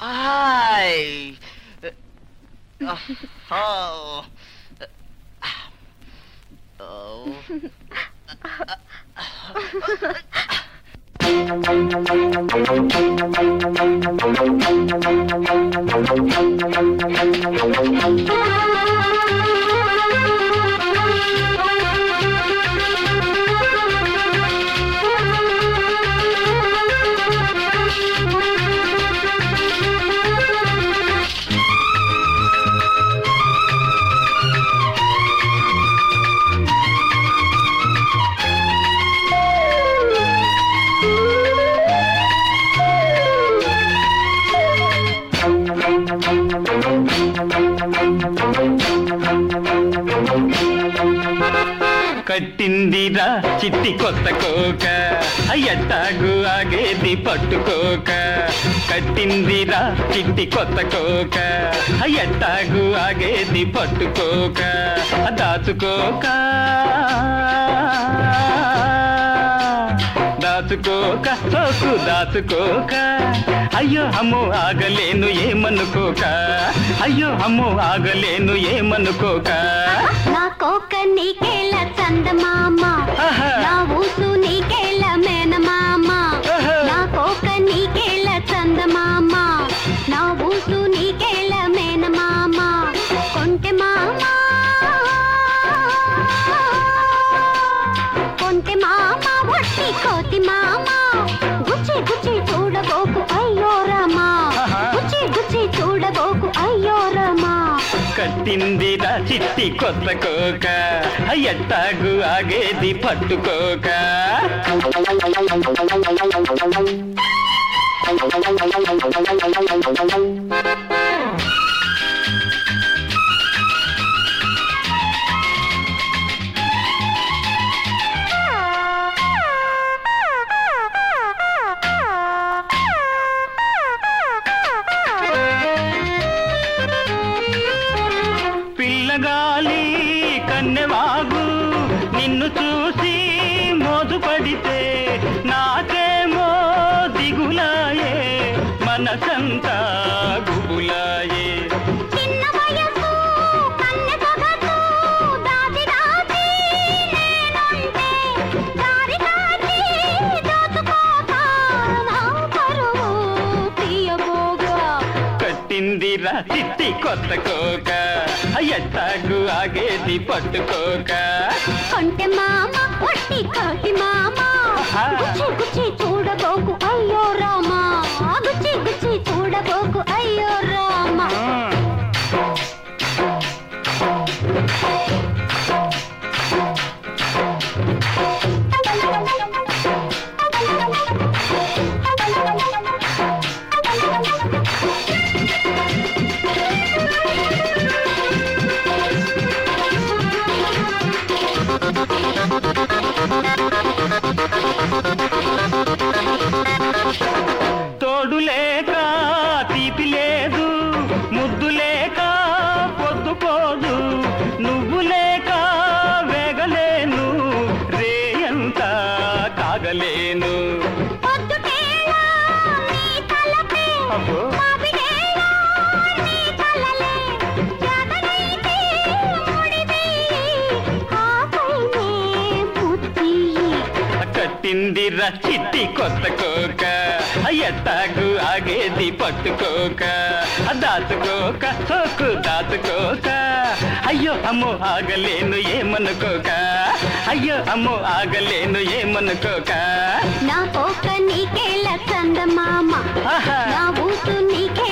Ay. Oh. Oh. కట్టిందిరా చిట్టి కొత్త కోక అయ్యట్టాగు ఆగేది పట్టుకోక కట్టిందిరా చిట్టి కొత్త కోక అయ్యట్టాగు ఆగేది పట్టుకోక దాచుకోక దాచుకోక సోకు దాచుకోక అయ్యో అమ్మో ఆగలేను ఏమనుకోక అయ్యో అమ్మో ఆగలేను ఏమనుకోక నా కోక నీకేల చందమామ ఆహా. నా ఊసు నీకేల మేనమామ ఆహా. నా కోక నీకేల చందమామ నా ఊసు నీకేల మేనమామ కొంటె మామ కొంటె మామ వట్టి కోతి మామ గుచ్చి గుచ్చి చూడబోకు అయ్యో రామా ఆహా. గుచ్చి గుచ్చి చూడబోకు అయ్యో రామా కట్టిందిరా చిట్టి కొత్త కోక ఎట్టాగు ఆగేది పట్టుకోక పిల్లగాలి కన్నెవాగు నిన్ను చూసి మోజుపడితే నాకేమో దిగులాయే మనసంతా గుబులాయే చిన్న వయసు కన్నె సొగసు దాచి దాచి నేనుంటే దారి కాచి దోచుకోక నా పరువు తీయబోగా కట్టిందిరా చిట్టి కొత్త కోక ఎట్టాగు ఆగేది పట్టుకోక కొంటె మామ వట్టి కోటి మామ ఆహా. గుచ్చి గుచ్చి చూడబోకు అయ్యో రామా గుచ్చి గుచ్చి చూడబోకు అయ్యో రామా తోడు లేక తీపి లేదు ముద్దు లేక పొద్దుపోదు నువ్వు లేక వేగలేను రేయంతా కాగలేను పొద్దుటేళ నీ తలపే అబ్బో. మాపిడేళ నీ కలలే జగనైతే ముడివేయి ఆపైనే బుద్ధి కట్టిందిరా చిట్టి కొత్త కోక ఎట్టాగు ఆగేది పట్టుకోక దాచుకోక సోకు దాచుకోక అయ్యో అమ్మో ఆగలేను ఏమనుకోక అయ్యో అమ్మో ఆగలేను ఏమనుకోక నా కోక నీకేల చందమామ ఆహా. నా ఊసు నీకే